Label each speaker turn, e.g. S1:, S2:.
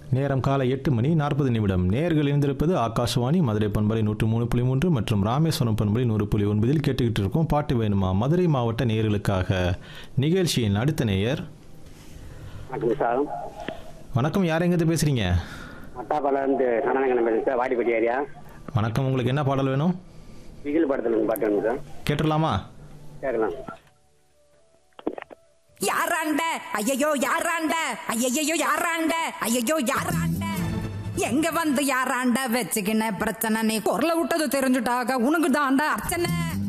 S1: நேரம் காலை எட்டு மணி நாற்பது நிமிடம் நேர்கள் இணைந்திருப்பது ஆகாஷவாணி மதுரை பண்பலை நூற்று மூணு புள்ளி மூன்று மற்றும் ராமேஸ்வரம் பண்பலை நூறு புள்ளி ஒன்பதில் கேட்டுக்கிட்டு இருக்கோம் பாட்டு வேணுமா மதுரை மாவட்ட நேயர்களுக்காக நிகழ்ச்சியின் அடுத்த நேயர்
S2: வணக்கம் சார்
S1: வணக்கம் யார் எங்கேருந்து பேசுறீங்க
S2: மட்டாப்பாலேருந்து சரணங்கண்ணன் பேசுகிறேன் சார் வாடிப்பட்டி ஏரியா
S1: வணக்கம் உங்களுக்கு என்ன பாடல் வேணும்
S2: விகில் படத்தில் பாட்டு வேணும் சார்
S1: கேட்டுடலாமா
S2: கேட்கலாம்
S3: யாராண்ட ஐயையோ யாராண்ட ஐயையோ யாராண்ட ஐயையோ யாராண்ட எங்க வந்து யாராண்ட வச்சுக்கின பிரச்சனை நீ குரல விட்டது தெரிஞ்சுட்டாக உனக்கு தாண்டா அர்ச்சனை